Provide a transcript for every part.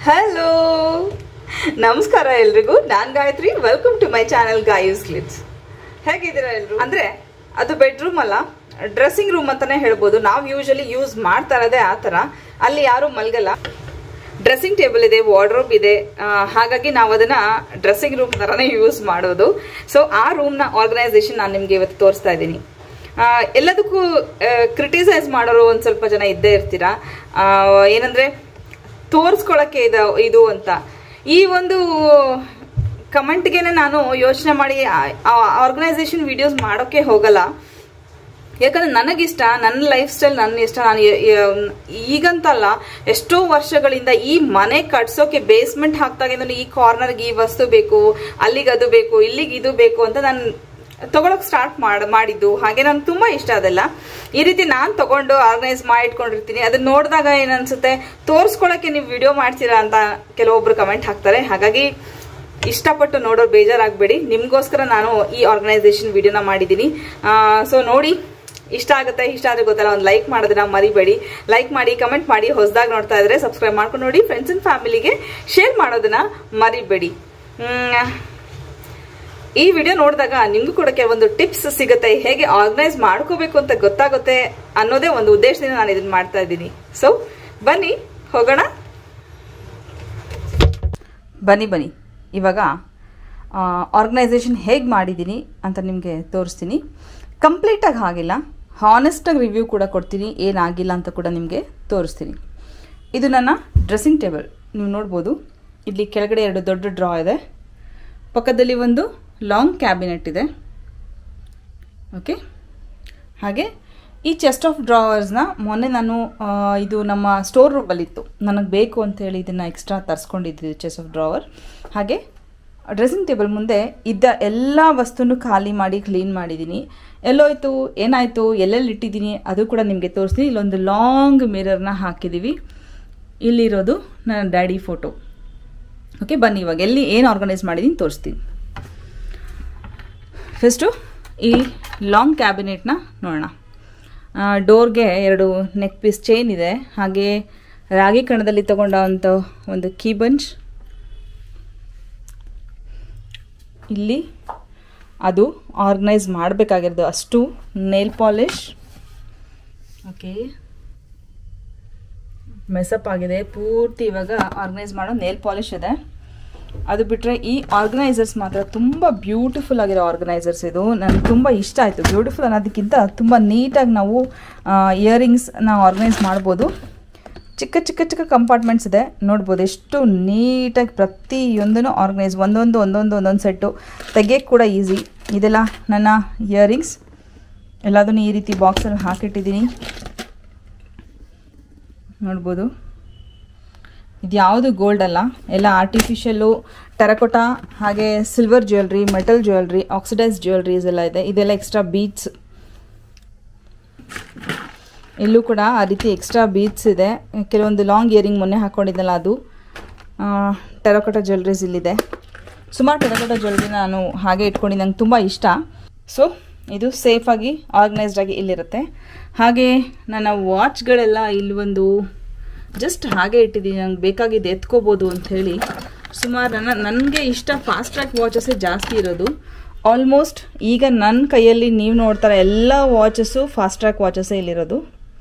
hello ನಮಸ್ಕಾರ ಎಲ್ರಿಗೂ ನಾನ್ Gayatri welcome to my channel Gayus clips ಹೇಗಿದ್ದೀರಾ ಎಲ್ರು ಅಂದ್ರೆ ಅದು ಬೆಡ್ರೂಮ್ ಅಲ್ಲ ಡ್ರೆಸ್ಸಿಂಗ್ ರೂಮ್ ಅಂತಾನೆ ಹೇಳ್ಬೋದು ನಾವು ಯೂಶಲಿ ಯೂಸ್ ಮಾಡ್ತಾ ಇರೋದೇ ಆ ಥರ ಅಲ್ಲಿ ಯಾರು ಮಲ್ಗಲ್ಲ ಡ್ರೆಸ್ಸಿಂಗ್ ಟೇಬಲ್ ಇದೆ ವಾರ್ಡ್ರೋಬ್ ಇದೆ ಆ, ಹಾಗಾಗಿ ನಾವು ಅದನ್ನ ಡ್ರೆಸ್ಸಿಂಗ್ ರೂಮ್ ಥರನೇ ಯೂಸ್ ಮಾಡೋದು ಸೊ ಆ ರೂಮ್ನ ಆರ್ಗನೈಸೇಷನ್ ನಾನು ನಿಮಗೆ ಇವತ್ತು ತೋರಿಸ್ತಾ ಇದ್ದೀನಿ ಆ, ಎಲ್ಲದಕ್ಕೂ ಕ್ರಿಟಿಸೈಸ್ ಮಾಡೋರು ಒಂದು ಸ್ವಲ್ಪ ಜನ ಇದ್ದೇ ಇರ್ತೀರಾ ಆ, ಏನಂದ್ರೆ ತೋರಿಸ್ಕೊಳಕ್ಕೆ ಇದು ಇದು ಅಂತ ಈ ಒಂದು ಕಮೆಂಟ್ಗೆನೆ ನಾನು ಯೋಚನೆ ಮಾಡಿ ಆರ್ಗನೈಸೇಷನ್ ವಿಡಿಯೋಸ್ ಮಾಡೋಕ್ಕೆ ಹೋಗಲ್ಲ ಯಾಕಂದ್ರೆ ನನಗಿಷ್ಟ ನನ್ನ ಲೈಫ್ ಸ್ಟೈಲ್ ನನ್ನ ಇಷ್ಟ ನಾನು ಯ- ಯ- ಈಗಂತಲ್ಲ ಎಷ್ಟೋ ವರ್ಷಗಳಿಂದ ಈ ಮನೆ ಕಟ್ಸೋಕೆ ಬೇಸ್ಮೆಂಟ್ ಹಾಕ್ದಾಗಿಂದ ಈ ಕಾರ್ನರ್ಗೆ ಈ ವಸ್ತು ಬೇಕು ಅಲ್ಲಿಗೆ ಅದು ಬೇಕು ಇಲ್ಲಿಗೆ ಇದು ಬೇಕು ಅಂತ ನಾನು ತಗೊಳಕ್ ಸ್ಟಾರ್ಟ್ ಮಾಡ್ ಮಾಡಿದ್ದು ಹಾಗೆ ನನ್ಗೆ ತುಂಬಾ ಇಷ್ಟ ಅದೆಲ್ಲ ಈ ರೀತಿ ನಾನು ತಗೊಂಡು ಆರ್ಗನೈಸ್ ಮಾಡಿ ಇಟ್ಕೊಂಡಿರ್ತೀನಿ ಅದನ್ನ ನೋಡಿದಾಗ ಏನನ್ಸುತ್ತೆ ತೋರಿಸ್ಕೊಳಕ್ಕೆ ನೀವು ವಿಡಿಯೋ ಮಾಡ್ತೀರಾ ಅಂತ ಕೆಲವೊಬ್ರು ಕಮೆಂಟ್ ಹಾಕ್ತಾರೆ ಹಾಗಾಗಿ ಇಷ್ಟಪಟ್ಟು ನೋಡೋರು ಬೇಜಾರಾಗಬೇಡಿ ನಿಮಗೋಸ್ಕರ ನಾನು ಈ ಆರ್ಗನೈಸೇಷನ್ ವಿಡಿಯೋನ ಮಾಡಿದ್ದೀನಿ ಸೊ ನೋಡಿ ಇಷ್ಟ ಆಗುತ್ತೆ ಇಷ್ಟ ಆದ್ರೆ ಗೊತ್ತಲ್ಲ ಒಂದು ಲೈಕ್ ಮಾಡೋದನ್ನ ಮರಿಬೇಡಿ ಲೈಕ್ ಮಾಡಿ ಕಮೆಂಟ್ ಮಾಡಿ ಹೊಸದಾಗಿ ನೋಡ್ತಾ ಇದ್ರೆ ಸಬ್ಸ್ಕ್ರೈಬ್ ಮಾಡ್ಕೊಂಡು ನೋಡಿ ಫ್ರೆಂಡ್ಸ್ ಅಂಡ್ ಫ್ಯಾಮಿಲಿಗೆ ಶೇರ್ ಮಾಡೋದನ್ನ ಮರಿಬೇಡಿ ಮ್, ಈ ವಿಡಿಯೋ ನೋಡಿದಾಗ ನಿಮಗೂ ಕೂಡ ಕೆಲವೊಂದು ಟಿಪ್ಸ್ ಸಿಗುತ್ತೆ ಹೇಗೆ ಆರ್ಗನೈಸ್ ಮಾಡ್ಕೋಬೇಕು ಅಂತ ಗೊತ್ತಾಗುತ್ತೆ ಅನ್ನೋದೇ ಒಂದು ಉದ್ದೇಶದಿಂದ ನಾನು ಇದನ್ನ ಮಾಡ್ತಾ ಇದ್ದೀನಿ ಸೊ ಬನ್ನಿ ಹೋಗೋಣ ಬನ್ನಿ ಬನ್ನಿ ಇವಾಗ ಆರ್ಗನೈಸೇಷನ್ ಹೇಗೆ ಮಾಡಿದ್ದೀನಿ ಅಂತ ನಿಮಗೆ ತೋರಿಸ್ತೀನಿ ಕಂಪ್ಲೀಟಾಗಿ ಆಗಿಲ್ಲ ಹಾನೆಸ್ಟಾಗಿ ರಿವ್ಯೂ ಕೂಡ ಕೊಡ್ತೀನಿ ಏನಾಗಿಲ್ಲ ಅಂತ ಕೂಡ ನಿಮಗೆ ತೋರಿಸ್ತೀನಿ ಇದು ನನ್ನ ಡ್ರೆಸ್ಸಿಂಗ್ ಟೇಬಲ್ ನೀವು ನೋಡ್ಬೋದು ಇಲ್ಲಿ ಕೆಳಗಡೆ ಎರಡು ದೊಡ್ಡ ಡ್ರಾ ಇದೆ ಪಕ್ಕದಲ್ಲಿ ಒಂದು ಲಾಂಗ್ ಕ್ಯಾಬಿನೆಟ್ ಇದೆ ಓಕೆ ಹಾಗೆ ಈ ಚೆಸ್ಟ್ ಆಫ್ ಡ್ರಾವರ್ಸ್ನ ಮೊನ್ನೆ ನಾನು ಆ, ಇದು ನಮ್ಮ ಸ್ಟೋರ್ ರೂಮಲ್ಲಿತ್ತು ನನಗೆ ಬೇಕು ಅಂತ ಹೇಳಿ ಇದನ್ನು ಎಕ್ಸ್ಟ್ರಾ ತರಿಸ್ಕೊಂಡಿದ್ದೆ ಚೆಸ್ಟ್ ಆಫ್ ಡ್ರಾವರ್ ಹಾಗೆ ಡ್ರೆಸ್ಸಿಂಗ್ ಟೇಬಲ್ ಮುಂದೆ ಇದ್ದ ಎಲ್ಲ ವಸ್ತುನು ಖಾಲಿ ಮಾಡಿ ಕ್ಲೀನ್ ಮಾಡಿದ್ದೀನಿ ಎಲ್ಲೋಯ್ತು ಏನಾಯಿತು ಎಲ್ಲೆಲ್ಲಿ ಇಟ್ಟಿದ್ದೀನಿ ಅದು ಕೂಡ ನಿಮಗೆ ತೋರಿಸ್ತೀನಿ ಇಲ್ಲೊಂದು ಲಾಂಗ್ ಮಿರರ್ನ ಹಾಕಿದ್ದೀವಿ ಇಲ್ಲಿರೋದು ನನ್ನ ಡ್ಯಾಡಿ ಫೋಟೋ ಓಕೆ ಬನ್ನಿ ಇವಾಗ ಎಲ್ಲಿ ಏನು ಆರ್ಗನೈಸ್ ಮಾಡಿದ್ದೀನಿ ತೋರಿಸ್ತೀನಿ ಫಸ್ಟು ಈ ಲಾಂಗ್ ಕ್ಯಾಬಿನೆಟ್ನ ನೋಡೋಣ ಡೋರ್ಗೆ ಎರಡು ನೆಕ್ ಪೀಸ್ ಚೈನ್ ಇದೆ ಹಾಗೆ ರಾಗಿ ಕಣದಲ್ಲಿ ತಗೊಂಡಂಥ ಒಂದು ಕೀ ಬಂಚ್ ಇಲ್ಲಿ ಅದು ಆರ್ಗನೈಸ್ ಮಾಡಬೇಕಾಗಿರೋದು ಅಷ್ಟು ನೇಲ್ ಪಾಲಿಶ್ ಓಕೆ ಮೆಸಪ್ ಆಗಿದೆ ಪೂರ್ತಿ ಇವಾಗ ಆರ್ಗನೈಸ್ ಮಾಡೋ ನೇಲ್ ಪಾಲಿಶ್ ಇದೆ ಅದು ಬಿಟ್ಟರೆ ಈ ಆರ್ಗನೈಸರ್ಸ್ ಮಾತ್ರ ತುಂಬ ಬ್ಯೂಟಿಫುಲ್ ಆಗಿರೋ ಆರ್ಗನೈಸರ್ಸ್ ಇದು ನನಗೆ ತುಂಬ ಇಷ್ಟ ಆಯಿತು ಬ್ಯೂಟಿಫುಲ್ ಅನ್ನೋದಕ್ಕಿಂತ ತುಂಬ ನೀಟಾಗಿ ನಾವು ಇಯರಿಂಗ್ಸ್ನ ಆರ್ಗನೈಸ್ ಮಾಡ್ಬೋದು ಚಿಕ್ಕ ಚಿಕ್ಕ ಚಿಕ್ಕ ಕಂಪಾರ್ಟ್ಮೆಂಟ್ಸ್ ಇದೆ ನೋಡ್ಬೋದು ಎಷ್ಟು ನೀಟಾಗಿ ಪ್ರತಿಯೊಂದನ್ನು ಆರ್ಗನೈಸ್ ಒಂದೊಂದು ಒಂದೊಂದು ಒಂದೊಂದು ಸೆಟ್ಟು ತೆಗಿಯೋಕ್ಕೆ ಕೂಡ ಈಸಿ ಇದೆಲ್ಲ ನನ್ನ ಇಯರಿಂಗ್ಸ್ ಎಲ್ಲದನ್ನು ಈ ರೀತಿ ಬಾಕ್ಸಲ್ಲಿ ಹಾಕಿಟ್ಟಿದ್ದೀನಿ ನೋಡ್ಬೋದು ಇದು ಯಾವುದು ಗೋಲ್ಡ್ ಅಲ್ಲ ಎಲ್ಲ ಆರ್ಟಿಫಿಷಿಯಲ್ಲು ಟೆರಕೋಟಾ ಹಾಗೆ silver jewellery metal jewellery oxidise jewelleries ಎಲ್ಲ ಇದೆ ಇದೆಲ್ಲ ಎಕ್ಸ್ಟ್ರಾ ಬೀಟ್ಸ್ ಇಲ್ಲೂ ಕೂಡ ಆ ರೀತಿ ಎಕ್ಸ್ಟ್ರಾ ಬೀಟ್ಸ್ ಇದೆ ಕೆಲವೊಂದು ಲಾಂಗ್ ಇಯರಿಂಗ್ ಮೊನ್ನೆ ಹಾಕ್ಕೊಂಡಿದ್ದಲ್ಲ ಅದು ಟೆರಕೋಟಾ ಜ್ಯುವೆಲ್ರೀಸ್ ಇಲ್ಲಿದೆ ಸುಮಾರು ಟೆರಕೋಟಾ ಜ್ಯುವೆಲ್ರಿ ನಾನು ಹಾಗೆ ಇಟ್ಕೊಂಡು ನಂಗೆ ತುಂಬ ಇಷ್ಟ ಸೊ ಇದು ಸೇಫಾಗಿ ಆರ್ಗನೈಸ್ಡ್ ಆಗಿ ಇಲ್ಲಿರುತ್ತೆ ಹಾಗೆ ನನ್ನ ವಾಚ್ಗಳೆಲ್ಲ ಇಲ್ಲಿ ಒಂದು ಜಸ್ಟ್ ಹಾಗೆ ಇಟ್ಟಿದ್ದೀನಿ ನಂಗೆ ಬೇಕಾಗಿದ್ದು ಎತ್ಕೋಬೋದು ಅಂತ ಹೇಳಿ ಸುಮಾರು ನನ್ನ ನನಗೆ ಇಷ್ಟ ಫಾಸ್ಟ್ ಟ್ರ್ಯಾಕ್ ವಾಚಸ್ಸೇ ಜಾಸ್ತಿ ಇರೋದು ಆಲ್ಮೋಸ್ಟ್ ಈಗ ನನ್ನ ಕೈಯಲ್ಲಿ ನೀವು ನೋಡ್ತಾರೆ ಎಲ್ಲ ವಾಚಸ್ಸು ಫಾಸ್ಟ್ ಟ್ರ್ಯಾಕ್ ವಾಚಸ್ಸೇ ಇಲ್ಲಿರೋದು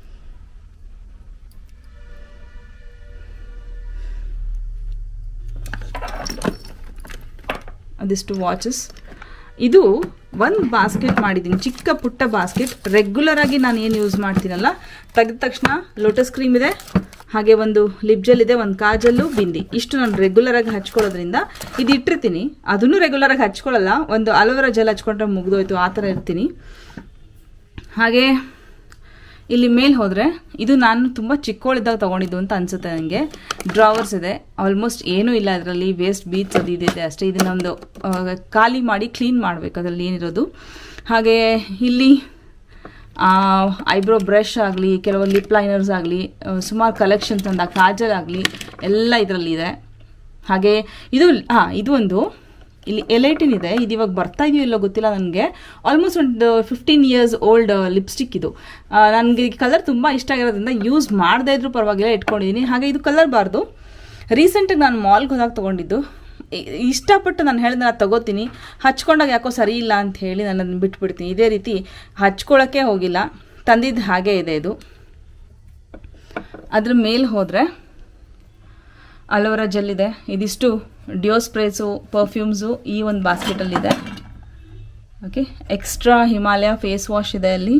ಅದಿಷ್ಟು ವಾಚಸ್ ಇದು ಒಂದು ಬಾಸ್ಕೆಟ್ ಮಾಡಿದ್ದೀನಿ ಚಿಕ್ಕ ಪುಟ್ಟ ಬಾಸ್ಕೆಟ್ ರೆಗ್ಯುಲರ್ ಆಗಿ ನಾನು ಏನು ಯೂಸ್ ಮಾಡ್ತೀನಲ್ಲ ತೆಗೆದ ತಕ್ಷಣ ಲೋಟಸ್ ಕ್ರೀಮ್ ಇದೆ ಹಾಗೆ ಒಂದು ಲಿಪ್ ಜೆಲ್ ಇದೆ ಒಂದು ಕಾಜಲ್ಲು ಬಿಂದಿ ಇಷ್ಟು ನಾನು ರೆಗ್ಯುಲರ್ ಆಗಿ ಹಚ್ಕೊಳ್ಳೋದ್ರಿಂದ ಇದು ಇಟ್ಟಿರ್ತೀನಿ ಅದನ್ನು ರೆಗ್ಯುಲರ್ ಆಗಿ ಹಚ್ಕೊಳ್ಳಲ್ಲ ಒಂದು ಅಲೋವೆರಾ ಜೆಲ್ ಹಚ್ಕೊಂಡ್ರೆ ಮುಗ್ದೋಯ್ತು ಆ ಥರ ಇರ್ತೀನಿ ಹಾಗೆ ಇಲ್ಲಿ ಮೇಲೆ ಹೋದರೆ ಇದು ನಾನು ತುಂಬ ಚಿಕ್ಕವಳಿದ್ದಾಗ ತೊಗೊಂಡಿದ್ದು ಅಂತ ಅನಿಸುತ್ತೆ ನನಗೆ ಡ್ರಾವರ್ಸ್ ಇದೆ ಆಲ್ಮೋಸ್ಟ್ ಏನೂ ಇಲ್ಲ ಅದರಲ್ಲಿ ವೇಸ್ಟ್ ಬೀಚ್ ಅದು ಇದಿದೆ ಅಷ್ಟೇ ಇದನ್ನೊಂದು ಆ, ಖಾಲಿ ಮಾಡಿ ಕ್ಲೀನ್ ಮಾಡಬೇಕು ಅದರಲ್ಲಿ ಏನಿರೋದು ಹಾಗೆ ಇಲ್ಲಿ ಐಬ್ರೋ ಬ್ರಷ್ ಆಗಲಿ ಕೆಲವೊಂದು ಲಿಪ್ ಲೈನರ್ಸ್ ಆಗಲಿ ಸುಮಾರು ಕಲೆಕ್ಷನ್ ತಂದ ಕಾಜಲ್ ಆಗಲಿ ಎಲ್ಲ ಇದರಲ್ಲಿ ಇದೆ ಹಾಗೆ ಇದು ಹಾಂ ಇದು ಒಂದು ಇಲ್ಲಿ ಎಲೈಟಿನ್ ಇದೆ ಇದು ಇವಾಗ ಬರ್ತಾ ಇದೆಯೋ ಇಲ್ಲೋ ಗೊತ್ತಿಲ್ಲ ನನಗೆ ಆಲ್ಮೋಸ್ಟ್ ಒಂದು ಫಿಫ್ಟೀನ್ ಇಯರ್ಸ್ ಓಲ್ಡ್ ಲಿಪ್ಸ್ಟಿಕ್ ಇದು ನನಗೆ ಈ ಕಲರ್ ತುಂಬ ಇಷ್ಟ ಆಗಿರೋದ್ರಿಂದ ಯೂಸ್ ಮಾಡದೇ ಇದ್ರೂ ಪರವಾಗಿಲ್ಲ ಇಟ್ಕೊಂಡಿದ್ದೀನಿ ಹಾಗೆ ಇದು ಕಲರ್ ಬಾರ್ದು ರೀಸೆಂಟಾಗಿ ನಾನು ಮಾಲ್ಗೆ ಹೋದಾಗ ತೊಗೊಂಡಿದ್ದು ಇ- ಇಷ್ಟಪಟ್ಟು ನಾನು ಹೇಳಿದ್ರೆ ನಾನು ತಗೋತೀನಿ ಹಚ್ಕೊಂಡಾಗ ಯಾಕೋ ಸರಿ ಇಲ್ಲ ಅಂತ ಹೇಳಿ ನಾನು ಅದನ್ನ ಬಿಟ್ಬಿಡ್ತೀನಿ ಇದೇ ರೀತಿ ಹಚ್ಕೊಳ್ಳೋಕ್ಕೆ ಹೋಗಿಲ್ಲ ತಂದಿದ್ದು ಹಾಗೇ ಇದೆ ಇದು ಅದ್ರ ಮೇಲೆ ಹೋದರೆ ಅಲೋವೆರಾ ಜೆಲ್ ಇದೆ ಇದಿಷ್ಟು ಡಿಯೋ ಸ್ಪ್ರೇಸು ಪರ್ಫ್ಯೂಮ್ಸು ಈ ಒಂದು ಬಾಸ್ಕೆಟಲ್ಲಿದೆ okay extra Himalaya face wash ಇದೆ ಅಲ್ಲಿ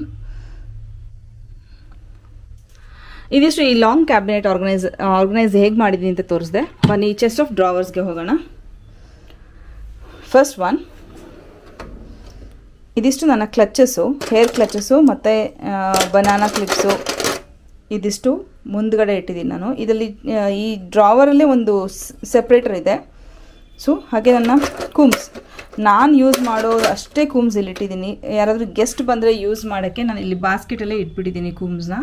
ಇದಿಷ್ಟು ಈ ಲಾಂಗ್ ಕ್ಯಾಬಿನೆಟ್ ಆರ್ಗನೈಸ್ ಆರ್ಗನೈಸ್ ಹೇಗೆ ಮಾಡಿದ್ದೀನಿ ಅಂತ ತೋರಿಸಿದೆ ಬನ್ನಿ ಚೆಸ್ಟ್ ಆಫ್ ಡ್ರಾವರ್ಸ್ಗೆ ಹೋಗೋಣ ಫಸ್ಟ್ ಒನ್ ಇದಿಷ್ಟು ನನ್ನ ಕ್ಲಚಸ್ಸು ಹೇರ್ ಕ್ಲಚಸ್ಸು ಮತ್ತು ಬನಾನಾ ಕ್ಲಿಪ್ಸು ಇದಿಷ್ಟು ಮುಂದ್ಗಡೆ ಇಟ್ಟಿದ್ದೀನಿ ನಾನು ಇದರಲ್ಲಿ ಆ, ಈ ಡ್ರಾವರಲ್ಲೇ ಒಂದು ಸೆಪ್ರೇಟರ್ ಇದೆ ಸೊ ಹಾಗೆ ನನ್ನ ಕೂಮ್ಸ್ ನಾನು ಯೂಸ್ ಮಾಡೋದು ಅಷ್ಟೇ ಕೂಮ್ಸ್ ಇಲ್ಲಿ ಇಟ್ಟಿದ್ದೀನಿ ಯಾರಾದರೂ ಗೆಸ್ಟ್ ಬಂದರೆ ಯೂಸ್ ಮಾಡೋಕ್ಕೆ ನಾನು ಇಲ್ಲಿ ಬಾಸ್ಕೆಟಲ್ಲೇ ಇಟ್ಬಿಟ್ಟಿದ್ದೀನಿ ಕೂಮ್ಸ್ನ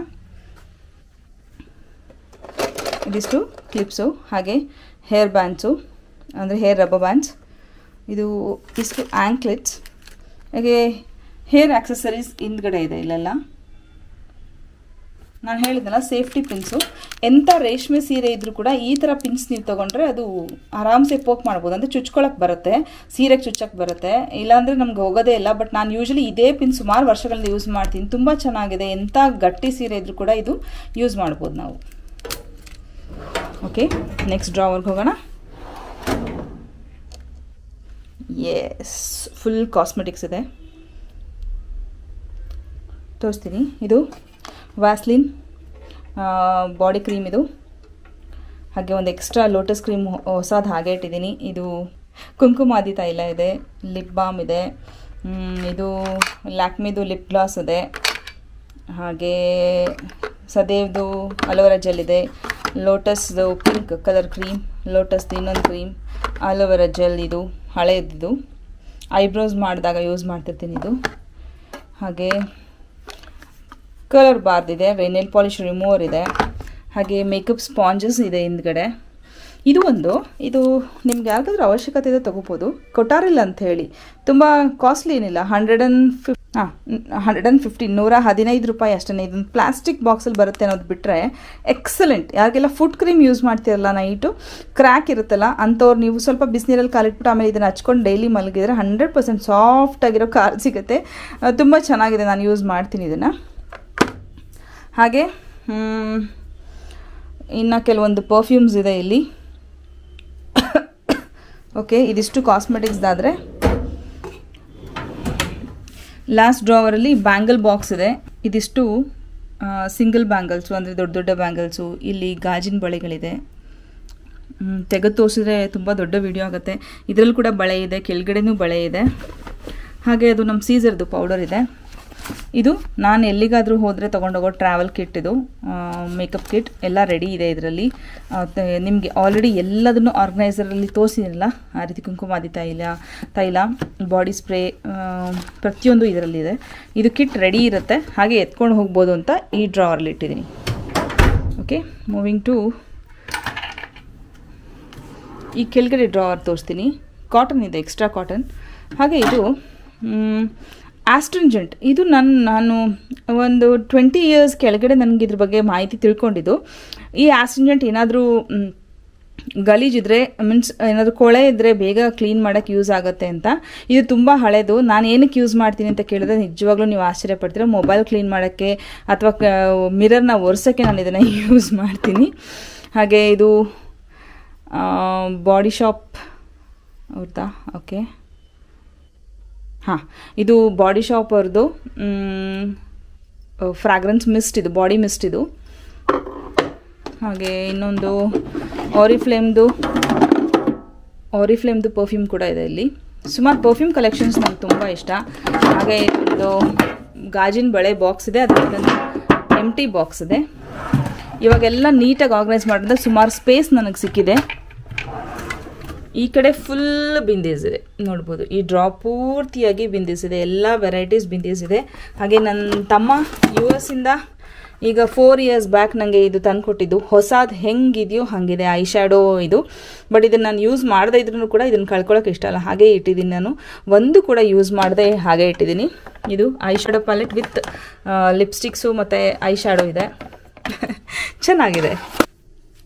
ಇದಿಷ್ಟು ಕ್ಲಿಪ್ಸು ಹಾಗೆ ಹೇರ್ ಬ್ಯಾಂಡ್ಸು ಅಂದರೆ ಹೇರ್ ರಬ್ಬರ್ ಬ್ಯಾಂಡ್ಸ್ ಇದು ಇಷ್ಟು ಆ್ಯಂಕ್ಲೆಟ್ಸ್ ಹಾಗೆ ಹೇರ್ ಆಕ್ಸೆಸರೀಸ್ ಹಿಂದ್ಗಡೆ ಇದೆ ಇಲ್ಲೆಲ್ಲ ನಾನು ಹೇಳಿದ್ನಲ್ಲ ಸೇಫ್ಟಿ ಪಿನ್ಸು ಎಂಥ ರೇಷ್ಮೆ ಸೀರೆ ಇದ್ರೂ ಕೂಡ ಈ ಥರ ಪಿನ್ಸ್ ನೀವು ತೊಗೊಂಡ್ರೆ ಅದು ಆರಾಮ್ಸೆ ಪೋಕ್ ಮಾಡ್ಬೋದು ಅಂದರೆ ಚುಚ್ಕೊಳಕ್ಕೆ ಬರುತ್ತೆ ಸೀರೆಗೆ ಚುಚ್ಚಕ್ಕೆ ಬರುತ್ತೆ ಇಲ್ಲಾಂದರೆ ನಮ್ಗೆ ಹೋಗೋದೇ ಇಲ್ಲ ಬಟ್ ನಾನು ಯೂಶಲಿ ಇದೇ ಪಿನ್ ಸುಮಾರು ವರ್ಷಗಳಿಂದ ಯೂಸ್ ಮಾಡ್ತೀನಿ ತುಂಬ ಚೆನ್ನಾಗಿದೆ ಎಂಥ ಗಟ್ಟಿ ಸೀರೆ ಇದ್ರೂ ಕೂಡ ಇದು ಯೂಸ್ ಮಾಡ್ಬೋದು ನಾವು ಓಕೆ ನೆಕ್ಸ್ಟ್ ಡ್ರಾವರ್ಗೆ ಹೋಗೋಣ ಎಸ್ ಫುಲ್ ಕಾಸ್ಮೆಟಿಕ್ಸ್ ಇದೆ ತೋರಿಸ್ತೀನಿ ಇದು ವ್ಯಾಸ್ಲಿನ್ ಬಾಡಿ ಕ್ರೀಮ್ ಇದು ಹಾಗೆ ಒಂದು ಎಕ್ಸ್ಟ್ರಾ ಲೋಟಸ್ ಕ್ರೀಮ್ ಹೊಸದು ಹಾಗೆ ಇಟ್ಟಿದ್ದೀನಿ ಇದು ಕುಂಕುಮಾದಿ ತೈಲ ಇದೆ ಲಿಪ್ ಬಾಮ್ ಇದೆ ಮ್, ಇದು ಲ್ಯಾಕ್ಮಿದು ಲಿಪ್ ಗ್ಲಾಸ್ ಇದೆ ಹಾಗೆ ಸದೇವ್ದು ಅಲೋವೆರಾ ಜೆಲ್ ಇದೆ ಲೋಟಸ್ದು ಪಿಂಕ್ ಕಲರ್ ಕ್ರೀಮ್ ಲೋಟಸ್ದು ಇನ್ನೊಂದು ಕ್ರೀಮ್ ಅಲೋವೆರಾ ಜೆಲ್ ಇದು ಹಳೇದಿದು ಐಬ್ರೋಸ್ ಮಾಡಿದಾಗ ಯೂಸ್ ಮಾಡ್ತಿರ್ತೀನಿ ಇದು ಹಾಗೆ ಕಲರ್ ಬಾರ್ದಿದೆ ನೇಲ್ ಪಾಲಿಶ್ ರಿಮೂವರ್ ಇದೆ ಹಾಗೆ ಮೇಕಪ್ ಸ್ಪಾಂಜಸ್ ಇದೆ ಹಿಂದ್ಗಡೆ ಇದು ಒಂದು ಇದು ನಿಮ್ಗೆ ಯಾವ್ದಾದ್ರು ಅವಶ್ಯಕತೆ ಇದೆ ತೊಗೋಬೋದು ಕೊಟಾರಿಲ್ ಅಂತ ಹೇಳಿ ತುಂಬ ಕಾಸ್ಟ್ಲಿ ಏನಿಲ್ಲ ಹಂಡ್ರೆಡ್ ಆ್ಯಂಡ್ ಫಿಫ್ ಹಾಂ ಹಂಡ್ರೆಡ್ ಆ್ಯಂಡ್ ಫಿಫ್ಟಿ ನೂರ ಹದಿನೈದು ರೂಪಾಯಿ ಅಷ್ಟೇ ಇದೊಂದು ಪ್ಲಾಸ್ಟಿಕ್ ಬಾಕ್ಸಲ್ಲಿ ಬರುತ್ತೆ ಅನ್ನೋದು ಬಿಟ್ಟರೆ ಎಕ್ಸಲೆಂಟ್ ಯಾರಿಗೆಲ್ಲ ಫುಡ್ ಕ್ರೀಮ್ ಯೂಸ್ ಮಾಡ್ತಿರಲ್ಲ ನೈಟು ಕ್ರ್ಯಾಕ್ ಇರುತ್ತಲ್ಲ ಅಂಥವ್ರು ನೀವು ಸ್ವಲ್ಪ ಬಿಸಿನೀರಲ್ಲಿ ಕಾಲಿಟ್ಬಿಟ್ಟು ಆಮೇಲೆ ಇದನ್ನು ಹಚ್ಕೊಂಡು ಡೈಲಿ ಮಲಗಿದ್ರೆ ಹಂಡ್ರೆಡ್ ಪರ್ಸೆಂಟ್ ಸಾಫ್ಟ್ ಆಗಿರೋ ಕಾರ್ ಸಿಗುತ್ತೆ ತುಂಬ ಚೆನ್ನಾಗಿದೆ ನಾನು ಯೂಸ್ ಮಾಡ್ತೀನಿ ಇದನ್ನು ಹಾಗೆ ಇನ್ನು ಕೆಲವೊಂದು ಪರ್ಫ್ಯೂಮ್ಸ್ ಇದೆ ಇಲ್ಲಿ ಓಕೆ ಇದಿಷ್ಟು ಕಾಸ್ಮೆಟಿಕ್ಸ್ದಾದರೆ ಲಾಸ್ಟ್ ಡ್ರಾವರಲ್ಲಿ ಬ್ಯಾಂಗಲ್ ಬಾಕ್ಸ್ ಇದೆ ಇದಿಷ್ಟು ಸಿಂಗಲ್ ಬ್ಯಾಂಗಲ್ಸು ಅಂದರೆ ದೊಡ್ಡ ದೊಡ್ಡ ಬ್ಯಾಂಗಲ್ಸು ಇಲ್ಲಿ ಗಾಜಿನ ಬಳೆಗಳಿದೆ ಮ್, ತೆಗೆದು ತೋರಿಸಿದ್ರೆ ತುಂಬ ದೊಡ್ಡ ವಿಡಿಯೋ ಆಗುತ್ತೆ ಇದರಲ್ಲಿ ಕೂಡ ಬಳೆ ಇದೆ ಕೆಳಗಡೆನೂ ಬಳೆ ಇದೆ ಹಾಗೆ ಅದು ನಮ್ಮ ಸೀಸರ್ದು ಪೌಡರ್ ಇದೆ ಇದು ನಾನು ಎಲ್ಲಿಗಾದರೂ ಹೋದರೆ ತೊಗೊಂಡೋಗೋ ಟ್ರಾವೆಲ್ ಕಿಟ್ ಇದು ಮೇಕಪ್ ಕಿಟ್ ಎಲ್ಲ ರೆಡಿ ಇದೆ ಇದರಲ್ಲಿ ನಿಮಗೆ ಆಲ್ರೆಡಿ ಎಲ್ಲದನ್ನು ಆರ್ಗನೈಸರಲ್ಲಿ ತೋರಿಸಿರಲ್ಲ ಆ ರೀತಿ ಕುಂಕುಮಾದಿ ತೈಲ ತೈಲ ಬಾಡಿ ಸ್ಪ್ರೇ ಪ್ರತಿಯೊಂದು ಇದರಲ್ಲಿದೆ ಇದು ಕಿಟ್ ರೆಡಿ ಇರುತ್ತೆ ಹಾಗೆ ಎತ್ಕೊಂಡು ಹೋಗ್ಬೋದು ಅಂತ ಈ ಡ್ರಾವರಲ್ಲಿ ಇಟ್ಟಿದ್ದೀನಿ ಓಕೆ ಮೂವಿಂಗ್ ಟು ಈ ಕೆಳಗಡೆ ಡ್ರಾವರ್ ತೋರಿಸ್ತೀನಿ ಕಾಟನ್ ಇದೆ ಎಕ್ಸ್ಟ್ರಾ ಕಾಟನ್ ಹಾಗೆ ಇದು ಆಸ್ಟ್ರಿಂಜೆಂಟ್ ಇದು ನನ್ನ ನಾನು ಒಂದು ಟ್ವೆಂಟಿ ಇಯರ್ಸ್ ಕೆಳಗಡೆ ನನಗೆ ಇದ್ರ ಬಗ್ಗೆ ಮಾಹಿತಿ ತಿಳ್ಕೊಂಡಿದ್ದು ಈ ಆಸ್ಟ್ರಿಂಜೆಂಟ್ ಏನಾದರೂ ಗಲೀಜಿದ್ರೆ ಮೀನ್ಸ್ ಏನಾದರೂ ಕೊಳೆ ಇದ್ದರೆ ಬೇಗ ಕ್ಲೀನ್ ಮಾಡೋಕ್ಕೆ ಯೂಸ್ ಆಗುತ್ತೆ ಅಂತ ಇದು ತುಂಬ ಹಳೇದು ನಾನು ಏನಕ್ಕೆ ಯೂಸ್ ಮಾಡ್ತೀನಿ ಅಂತ ಕೇಳಿದ್ರೆ ನಿಜವಾಗ್ಲೂ ನೀವು ಆಶ್ಚರ್ಯ ಪಡ್ತೀರ ಮೊಬೈಲ್ ಕ್ಲೀನ್ ಮಾಡೋಕ್ಕೆ ಅಥವಾ ಮಿರರ್ನ ಒರೆಸೋಕ್ಕೆ ನಾನು ಇದನ್ನು ಯೂಸ್ ಮಾಡ್ತೀನಿ ಹಾಗೆ ಇದು ಬಾಡಿ ಶಾಪ್ ಅವ್ರದ್ದಾ ಓಕೆ ಹಾಂ ಇದು ಬಾಡಿ ಶಾಪ್ ಅವ್ರದ್ದು ಫ್ರಾಗ್ರೆನ್ಸ್ ಮಿಸ್ಟ್ ಇದು ಬಾಡಿ ಮಿಸ್ಟ್ ಇದು ಹಾಗೆ ಇನ್ನೊಂದು ಆರಿಫ್ಲೇಮ್ದು ಆರಿಫ್ಲೇಮ್ದು ಪರ್ಫ್ಯೂಮ್ ಕೂಡ ಇದೆ ಇಲ್ಲಿ ಸುಮಾರು ಪರ್ಫ್ಯೂಮ್ ಕಲೆಕ್ಷನ್ಸ್ ನಂಗೆ ತುಂಬ ಇಷ್ಟ ಹಾಗೆ ಒಂದು ಗಾಜಿನ ಬಳೆ ಬಾಕ್ಸ್ ಇದೆ ಅದರಿಂದ ಎಮ್ ಟಿ ಬಾಕ್ಸ್ ಇದೆ ಇವಾಗೆಲ್ಲ ನೀಟಾಗಿ ಆರ್ಗನೈಸ್ ಮಾಡಿದ್ರೆ ಸುಮಾರು ಸ್ಪೇಸ್ ನನಗೆ ಸಿಕ್ಕಿದೆ ಈ ಕಡೆ ಫುಲ್ ಬಿಂದೀಸ್ ಇದೆ ನೋಡ್ಬೋದು ಈ ಡ್ರಾ ಪೂರ್ತಿಯಾಗಿ ಬಿಂದೀಸ್ ಇದೆ ಎಲ್ಲ ವೆರೈಟೀಸ್ ಬಿಂದೀಸ್ ಇದೆ ಹಾಗೆ ನನ್ನ ತಮ್ಮ ಯು ಎಸ್ ಇಂದ ಈಗ ಫೋರ್ ಇಯರ್ಸ್ ಬ್ಯಾಕ್ ನನಗೆ ಇದು ತಂದುಕೊಟ್ಟಿದ್ದು ಹೊಸದು ಹೆಂಗಿದೆಯೋ ಹಾಗಿದೆ ಐ ಶ್ಯಾಡೋ ಇದು ಬಟ್ ಇದನ್ನು ನಾನು ಯೂಸ್ ಮಾಡದೇ ಇದ್ರೂ ಕೂಡ ಇದನ್ನು ಕಳ್ಕೊಳ್ಳೋಕೆ ಇಷ್ಟ ಅಲ್ಲ ಹಾಗೆ ಇಟ್ಟಿದ್ದೀನಿ ನಾನು ಒಂದು ಕೂಡ ಯೂಸ್ ಮಾಡದೆ ಹಾಗೆ ಇಟ್ಟಿದ್ದೀನಿ ಇದು eye shadow palette with lipsticks ಮತ್ತು ಐ ಶ್ಯಾಡೋ ಇದೆ ಚೆನ್ನಾಗಿದೆ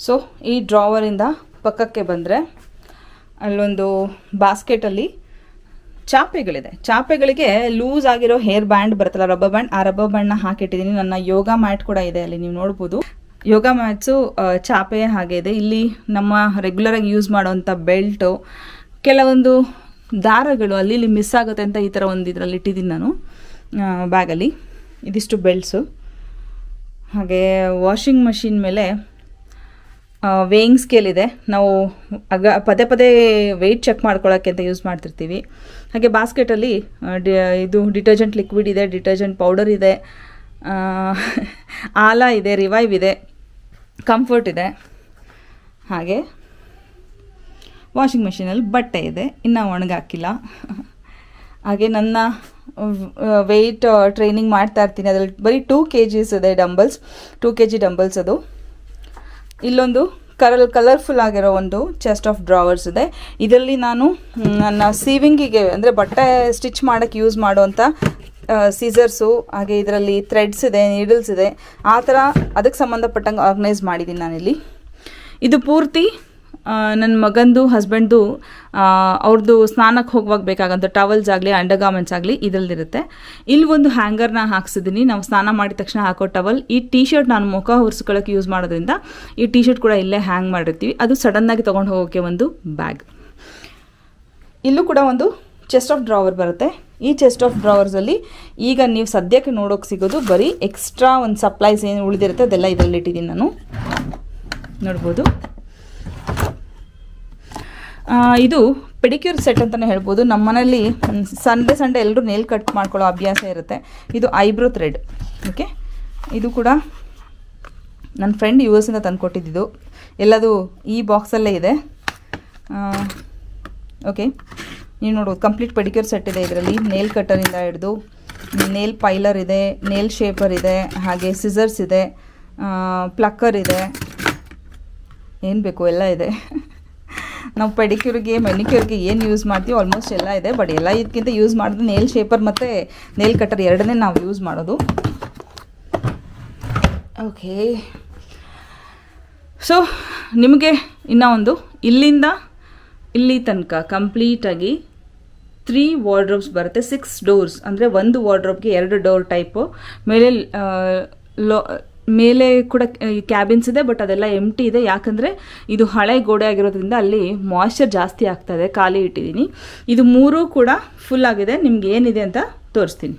ಸೊ ಈ ಡ್ರಾವರಿಂದ ಪಕ್ಕಕ್ಕೆ ಬಂದರೆ ಅಲ್ಲೊಂದು ಬಾಸ್ಕೆಟಲ್ಲಿ ಚಾಪೆಗಳಿದೆ ಚಾಪೆಗಳಿಗೆ ಲೂಸ್ ಆಗಿರೋ ಹೇರ್ ಬ್ಯಾಂಡ್ ಬರುತ್ತಲ್ಲ ರಬ್ಬರ್ ಬ್ಯಾಂಡ್ ಆ ರಬ್ಬರ್ ಬ್ಯಾಂಡ್ನ ಹಾಕಿಟ್ಟಿದ್ದೀನಿ ನನ್ನ ಯೋಗ ಮ್ಯಾಟ್ ಕೂಡ ಇದೆ ಅಲ್ಲಿ ನೀವು ನೋಡ್ಬೋದು ಯೋಗ ಮ್ಯಾಟ್ಸು ಚಾಪೆ ಹಾಗೆ ಇದೆ ಇಲ್ಲಿ ನಮ್ಮ ರೆಗ್ಯುಲರಾಗಿ ಯೂಸ್ ಮಾಡೋವಂಥ ಬೆಲ್ಟು ಕೆಲವೊಂದು ದಾರಗಳು ಅಲ್ಲಿ ಇಲ್ಲಿ ಮಿಸ್ ಆಗುತ್ತೆ ಅಂತ ಈ ಥರ ಒಂದು ಇದರಲ್ಲಿ ಇಟ್ಟಿದ್ದೀನಿ ನಾನು ಬ್ಯಾಗಲ್ಲಿ ಇದಿಷ್ಟು ಬೆಲ್ಟ್ಸು ಹಾಗೆ ವಾಷಿಂಗ್ ಮಷಿನ್ ಮೇಲೆ ವೇಯಿಂಗ್ ಸ್ಕೇಲ್ ಇದೆ ನಾವು ಅಗ ಪದೇ ಪದೇ ವೆಯ್ಟ್ ಚೆಕ್ ಮಾಡ್ಕೊಳ್ಳೋಕ್ಕೆ ಅಂತ ಯೂಸ್ ಮಾಡ್ತಿರ್ತೀವಿ ಹಾಗೆ ಬಾಸ್ಕೆಟಲ್ಲಿ ಡಿ ಇದು ಡಿಟರ್ಜೆಂಟ್ ಲಿಕ್ವಿಡ್ ಇದೆ ಡಿಟರ್ಜೆಂಟ್ ಪೌಡರ್ ಇದೆ ಆ, ಆಲ ಇದೆ ರಿವೈವ್ ಇದೆ ಕಂಫರ್ಟ್ ಇದೆ ಹಾಗೆ ವಾಷಿಂಗ್ ಮೆಷಿನಲ್ಲಿ ಬಟ್ಟೆ ಇದೆ ಇನ್ನೂ ಒಣಗಾಕಿಲ್ಲ ಹಾಗೆ ನನ್ನ ವೆಯ್ಟ್ ಟ್ರೈನಿಂಗ್ ಮಾಡ್ತಾ ಇರ್ತೀನಿ ಅದರಲ್ಲಿ ಬರೀ ಟೂ ಕೆ ಜಿಸ್ ಇದೆ dumbbells two K G dumbbells ಅದು ಇಲ್ಲೊಂದು ಕರಲ್ ಕಲರ್ಫುಲ್ ಆಗಿರೋ ಒಂದು ಚೆಸ್ಟ್ ಆಫ್ ಡ್ರಾವರ್ಸ್ ಇದೆ ಇದರಲ್ಲಿ ನಾನು ಮ್, ನನ್ನ ಸೀವಿಂಗಿಗೆ ಅಂದರೆ ಬಟ್ಟೆ ಸ್ಟಿಚ್ ಮಾಡೋಕ್ಕೆ ಯೂಸ್ ಮಾಡುವಂಥ ಸೀಸರ್ಸು ಹಾಗೆ ಇದರಲ್ಲಿ ಥ್ರೆಡ್ಸ್ ಇದೆ ನೀಡಲ್ಸ್ ಇದೆ ಆ ಥರ ಅದಕ್ಕೆ ಸಂಬಂಧಪಟ್ಟಂಗೆ ಆರ್ಗನೈಸ್ ಮಾಡಿದ್ದೀನಿ ನಾನಿಲ್ಲಿ ಇದು ಪೂರ್ತಿ ನನ್ನ ಮಗಂದು ಹಸ್ಬೆಂಡ್ದು ಅವ್ರದ್ದು ಸ್ನಾನಕ್ಕೆ ಹೋಗುವಾಗ ಬೇಕಾಗಂಥ ಟವಲ್ಸ್ ಆಗಲಿ ಅಂಡರ್ಗಾರ್ಮೆಂಟ್ಸ್ ಆಗಲಿ ಇದರಲ್ಲಿರುತ್ತೆ ಇಲ್ಲಿ ಒಂದು ಹ್ಯಾಂಗರ್ನ ಹಾಕ್ಸಿದ್ದೀನಿ ನಾವು ಸ್ನಾನ ಮಾಡಿದ ತಕ್ಷಣ ಹಾಕೋ ಟವಲ್ ಈ ಟೀ ಶರ್ಟ್ ನಾನು ಮುಖ ಒರೆಸ್ಕೊಳ್ಳೋಕೆ ಯೂಸ್ ಮಾಡೋದ್ರಿಂದ ಈ ಟೀ ಶರ್ಟ್ ಕೂಡ ಇಲ್ಲೇ ಹ್ಯಾಂಗ್ ಮಾಡಿರ್ತೀವಿ ಅದು ಸಡನ್ನಾಗಿ ತೊಗೊಂಡು ಹೋಗೋಕ್ಕೆ ಒಂದು ಬ್ಯಾಗ್ ಇಲ್ಲೂ ಕೂಡ ಒಂದು ಚೆಸ್ಟ್ ಆಫ್ ಡ್ರಾವರ್ ಬರುತ್ತೆ ಈ ಚೆಸ್ಟ್ ಆಫ್ ಡ್ರಾವರ್ಸಲ್ಲಿ ಈಗ ನೀವು ಸದ್ಯಕ್ಕೆ ನೋಡೋಕೆ ಸಿಗೋದು ಬರೀ ಎಕ್ಸ್ಟ್ರಾ ಒಂದು ಸಪ್ಲೈಸ್ ಏನು ಉಳಿದಿರುತ್ತೆ ಅದೆಲ್ಲ ಇದರಲ್ಲಿ ಇಟ್ಟಿದ್ದೀನಿ ನಾನು ನೋಡ್ಬೋದು ಆ, ಇದು ಪೆಡಿಕ್ಯೂರ್ ಸೆಟ್ ಅಂತಲೇ ಹೇಳ್ಬೋದು ನಮ್ಮ ಮನೇಲಿ ಸಂಡೇ ಸಂಡೇ ಎಲ್ಲರೂ ನೇಲ್ ಕಟ್ ಮಾಡ್ಕೊಳ್ಳೋ ಅಭ್ಯಾಸ ಇರುತ್ತೆ ಇದು ಐಬ್ರೋ ಥ್ರೆಡ್ ಓಕೆ ಇದು ಕೂಡ ನನ್ನ ಫ್ರೆಂಡ್ ಯು ಎಸ್ಸಿಂದ ತಂದುಕೊಟ್ಟಿದ್ದು ಎಲ್ಲದು ಈ ಬಾಕ್ಸಲ್ಲೇ ಇದೆ ಓಕೆ ನೀವು ನೋಡ್ಬೋದು ಕಂಪ್ಲೀಟ್ ಪೆಡಿಕ್ಯೂರ್ ಸೆಟ್ ಇದೆ ಇದರಲ್ಲಿ ನೇಲ್ ಕಟ್ಟರಿಂದ ಹಿಡಿದು ನೇಲ್ ಪೈಲರ್ ಇದೆ ನೇಲ್ ಶೇಪರ್ ಇದೆ ಹಾಗೆ ಸಿಸರ್ಸ್ ಇದೆ ಪ್ಲಕ್ಕರ್ ಇದೆ ಏನು ಬೇಕು ಎಲ್ಲ ಇದೆ ನಾವು ಪೆಡಿಕ್ಯೂರ್ಗೆ ಮೆನಿಕ್ಯೂರ್ಗೆ ಏನು ಯೂಸ್ ಮಾಡ್ತೀವಿ ಆಲ್ಮೋಸ್ಟ್ ಎಲ್ಲ ಇದೆ ಬಟ್ ಎಲ್ಲ ಇದಕ್ಕಿಂತ ಯೂಸ್ ಮಾಡಿದ್ರೆ ನೇಲ್ ಶೇಪರ್ ಮತ್ತು ನೇಲ್ ಕಟ್ಟರ್ ಎರಡನ್ನೇ ನಾವು ಯೂಸ್ ಮಾಡೋದು ಓಕೆ ಸೊ ನಿಮಗೆ ಇನ್ನೂ ಒಂದು ಇಲ್ಲಿಂದ ಇಲ್ಲಿ ತನಕ ಕಂಪ್ಲೀಟಾಗಿ ತ್ರೀ ವಾರ್ಡ್ರೋಬ್ಸ್ ಬರುತ್ತೆ ಸಿಕ್ಸ್ ಡೋರ್ಸ್ ಅಂದರೆ ಒಂದು ವಾರ್ಡ್ರೋಬ್ಗೆ ಎರಡು ಡೋರ್ ಟೈಪು ಮೇಲೆ ಆ, ಲೋ ಮೇಲೆ ಕೂಡ ಕ್ಯಾಬಿನ್ಸ್ ಇದೆ ಬಟ್ ಅದೆಲ್ಲ ಎಂಟಿ ಇದೆ ಯಾಕಂದರೆ ಇದು ಹಳೆ ಗೋಡೆ ಆಗಿರೋದ್ರಿಂದ ಅಲ್ಲಿ ಮಾಯ್ಶ್ಚರ್ ಜಾಸ್ತಿ ಆಗ್ತಾ ಇದೆ ಖಾಲಿ ಇಟ್ಟಿದ್ದೀನಿ ಇದು ಮೂರೂ ಕೂಡ ಫುಲ್ ಆಗಿದೆ ನಿಮ್ಗೆ ಏನಿದೆ ಅಂತ ತೋರಿಸ್ತೀನಿ